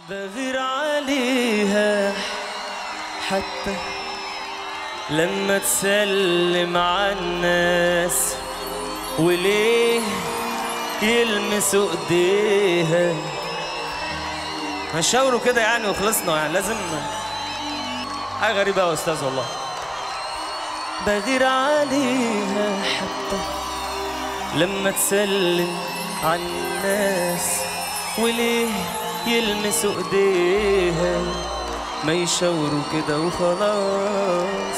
بغير عليها حتى لما تسلم على الناس وليه يلمسوا ايديها هنشاوروا كده يعني وخلصنا يعني لازم حاجه غريبه قوي يا استاذ والله بغير عليها حتى لما تسلم على الناس وليه يلمسوا ايديها ما يشاوروا كده وخلاص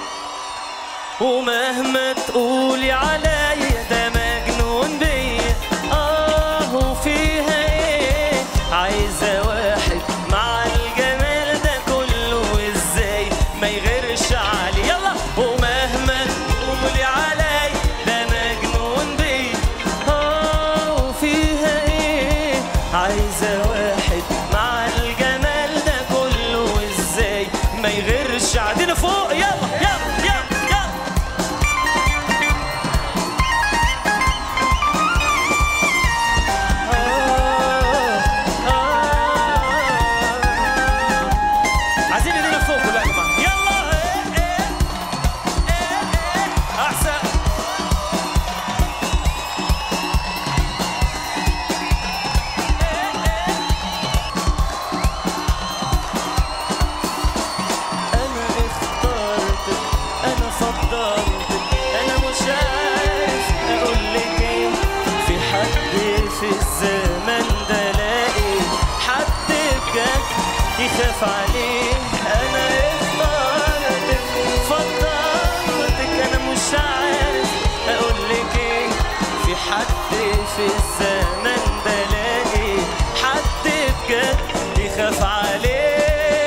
ومهما تقولي عليا ده مجنون بيا اه وفيها ايه عايزه واحد مع الجمال ده كله ازاي ما يغيرش علي يلا ومهما تقولي عليا ده مجنون بيا اه وفيها ايه عايزه واحد مع الجمال ده كله ازاي ما يغيرش عدينا فوق يلا يلا يلا يلا عايزين ايدينا فوق كلها يا جماعه يلا ايه ايه ايه ايه احسن انا اخترتك انا فضلتك انا مش عارف اقول لك ايه في حد في الزمن ده لاقي حد بجد يخاف عليه انا اخترتك فضلتك انا مش عارف اقول لك ايه في حد في الزمن ده لاقي حد بجد يخاف عليه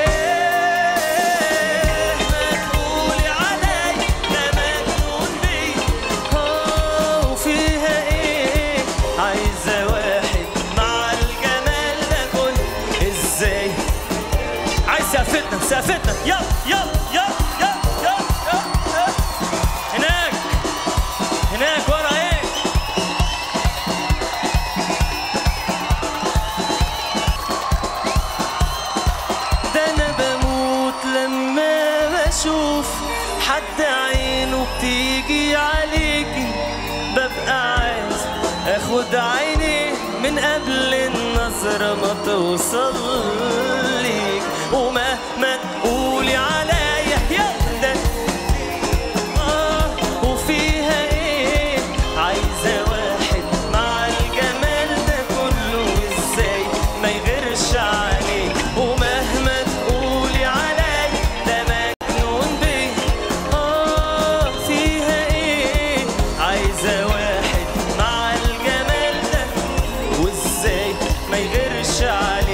ما تقولي علي ده مجنون بيه اه وفيها ايه عايزه واحد مع الجمال ده كله ازاي عايز سقفتنا سقفتنا يلا يلا يلا يلا يلا يلا يلا. هناك هناك ورا ايه ده انا بموت لما بشوف حد عينه بتيجي عليكي ببقى عايز اخد عيني من قبل النظرة ما توصل ليك ومهما تقولي عليا يا ده آه وفيها ايه عايزة واحد مع الجمال ده كله ازاي ما يغيرش عليك ومهما تقولي علي ده مجنون بيه اه فيها ايه عايزة واحد مع الجمال ده وازاي ما يغيرش عليك